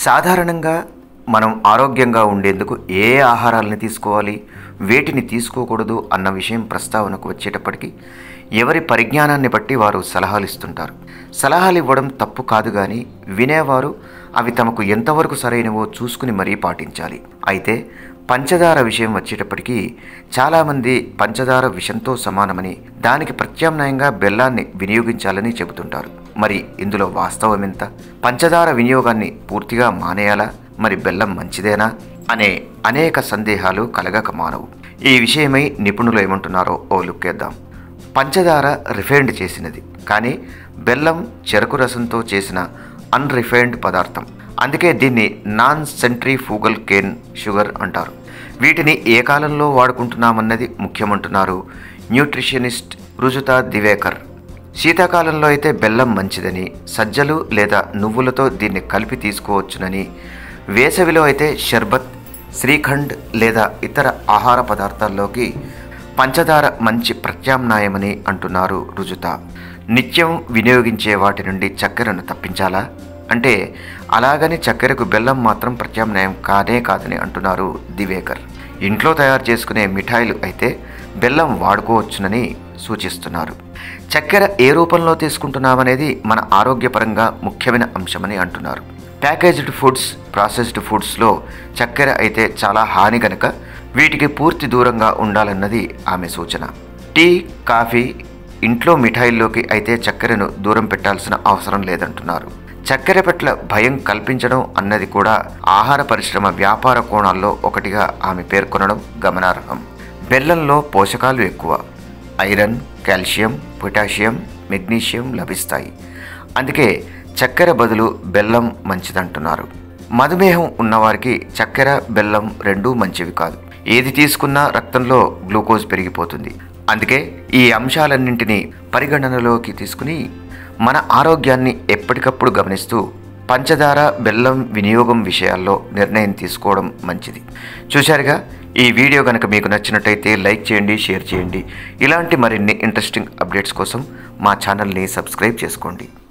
సాధారణంగా మనం ఆరోగ్యంగా ఉండేందుకు ఏ ఆహారాలను తీసుకోవాలి వేటిని తీసుకోకూడదు అన్న విషయం ప్రస్తావనకు వచ్చేటప్పటికి ఎవరి పరిజ్ఞానాన్ని బట్టి వారు సలహాలు ఇస్తుంటారు సలహాలు ఇవ్వడం తప్పు కాదు కానీ వినేవారు అవి తమకు ఎంతవరకు సరైనవో చూసుకుని మరీ పాటించాలి అయితే పంచదార విషయం వచ్చేటప్పటికి చాలామంది పంచదార విషంతో సమానమని దానికి ప్రత్యామ్నాయంగా బెల్లాన్ని వినియోగించాలని చెబుతుంటారు మరి ఇందులో వాస్తవం ఎంత పంచదార వినియోగాన్ని పూర్తిగా మానేయాలా మరి బెల్లం మంచిదేనా అనే అనేక సందేహాలు కలగక మానవు ఈ విషయమై నిపుణులు ఏమంటున్నారో ఓ లుక్కేద్దాం పంచదార రిఫైండ్ చేసినది కానీ బెల్లం చెరకు రసంతో చేసిన అన్రిఫైన్డ్ పదార్థం అందుకే దీన్ని నాన్ సెంట్రిఫూగల్ కేన్ షుగర్ అంటారు వీటిని ఏ కాలంలో వాడుకుంటున్నామన్నది ముఖ్యమంటున్నారు న్యూట్రిషనిస్ట్ రుజుతా దివేకర్ శీతాకాలంలో అయితే బెల్లం మంచిదని సజ్జలు లేదా నువ్వులతో దీన్ని కలిపి తీసుకోవచ్చునని వేసవిలో అయితే షర్బత్ శ్రీఖండ్ లేదా ఇతర ఆహార పదార్థాల్లోకి పంచదార మంచి ప్రత్యామ్నాయమని అంటున్నారు రుజుత నిత్యం వినియోగించే వాటి నుండి చక్కెరను తప్పించాలా అంటే అలాగని చక్కెరకు బెల్లం మాత్రం ప్రత్యామ్నాయం కానే కాదని అంటున్నారు దివేకర్ ఇంట్లో తయారు చేసుకునే మిఠాయిలు అయితే బెల్లం వాడుకోవచ్చునని సూచిస్తున్నారు చక్కెర ఏ రూపంలో తీసుకుంటున్నామనేది మన ఆరోగ్యపరంగా ముఖ్యమైన అంశమని అంటున్నారు ప్యాకేజ్డ్ ఫుడ్స్ ప్రాసెస్డ్ ఫుడ్స్లో చక్కెర అయితే చాలా హాని గనక వీటికి పూర్తి దూరంగా ఉండాలన్నది ఆమె సూచన టీ కాఫీ ఇంట్లో మిఠాయిల్లోకి అయితే చక్కెరను దూరం పెట్టాల్సిన అవసరం లేదంటున్నారు చక్కెర పట్ల భయం కల్పించడం అన్నది కూడా ఆహార పరిశ్రమ వ్యాపార కోణాల్లో ఒకటిగా ఆమె పేర్కొనడం గమనార్హం బెల్లంలో పోషకాలు ఎక్కువ ఐరన్ కాల్షియం పొటాషియం మెగ్నీషియం లభిస్తాయి అందుకే చక్కెర బదులు బెల్లం మంచిదంటున్నారు మధుమేహం ఉన్నవారికి చక్కెర బెల్లం రెండూ మంచివి కాదు ఏది తీసుకున్నా రక్తంలో గ్లూకోజ్ పెరిగిపోతుంది అందుకే ఈ అంశాలన్నింటినీ పరిగణనలోకి తీసుకుని మన ఆరోగ్యాన్ని ఎప్పటికప్పుడు గమనిస్తూ పంచదార బెల్లం వినియోగం విషయాల్లో నిర్ణయం తీసుకోవడం మంచిది చూశారుగా ఈ వీడియో కనుక మీకు నచ్చినట్టయితే లైక్ చేయండి షేర్ చేయండి ఇలాంటి మరిన్ని ఇంట్రెస్టింగ్ అప్డేట్స్ కోసం మా ఛానల్ని సబ్స్క్రైబ్ చేసుకోండి